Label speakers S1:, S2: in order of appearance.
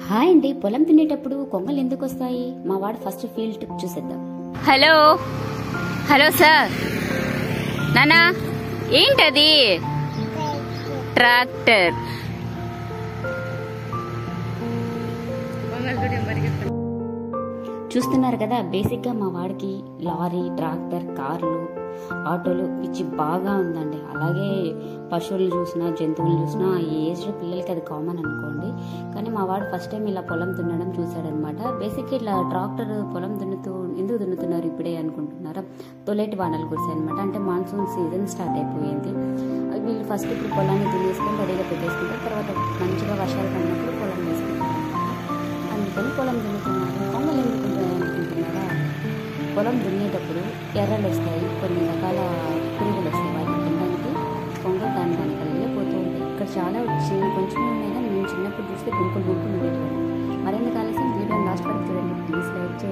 S1: hi అండి పొలం తినేటప్పుడు కొంగలు ఎందుకు వస్తాయి మా వాడు ఫస్ట్ ఫీల్డ్ ట్రిప్ చూసేద్దాం
S2: హలో హలో సార్ నానా ఏంటది ట్రాక్టర్
S1: చూస్తున్నారు కదా బేసిక్గా మా వాడికి లారీ ట్రాక్టర్ కార్లు ఆటోలు పిచ్చి బాగా ఉందండి అలాగే పశువులు చూసినా జంతువులు చూసినా ఈ ఏజ్లో పిల్లలకి అది కామన్ అనుకోండి కానీ మా వాడు ఫస్ట్ టైం ఇలా పొలం దున్నడం చూశాడనమాట బేసిక్ ఇట్లా ట్రాక్టర్ పొలం దున్నుతూ ఎందుకు దున్నుతున్నారు ఇప్పుడే అనుకుంటున్నారా తొలటి వానలు కురిసాయి అనమాట అంటే మాన్సూన్ సీజన్ స్టార్ట్ అయిపోయింది వీళ్ళు ఫస్ట్ ఇప్పుడు పొలాన్ని దున్నేసుకొని రెడీగా పెట్టేసుకుంటారు తర్వాత మంచిగా వర్షాలు పడినప్పుడు పొలం వేసుకుంటారు అందుకని పొలం దున్నుతున్నారు కొంగలు ఎందుకు ఉంటాయి అనుకుంటున్నారా పొలం దున్నేటప్పుడు ఎర్రలు వస్తాయి కొన్ని రకాల పురుగులు వస్తాయి వాటిని తినడానికి కొంగలు దాని దాని కలిగే పోతూ ఉంటాయి ఇక్కడ చాలా చిన్న కొంచెం ఉన్నాయి కానీ మేము చిన్నప్పుడు చూస్తే గుంపులు గుంపులు ఉండేవాళ్ళు మరిన్ని కాలేసం వీడియో లాస్ట్ వరకు చూడండి ప్లీజ్ లైక్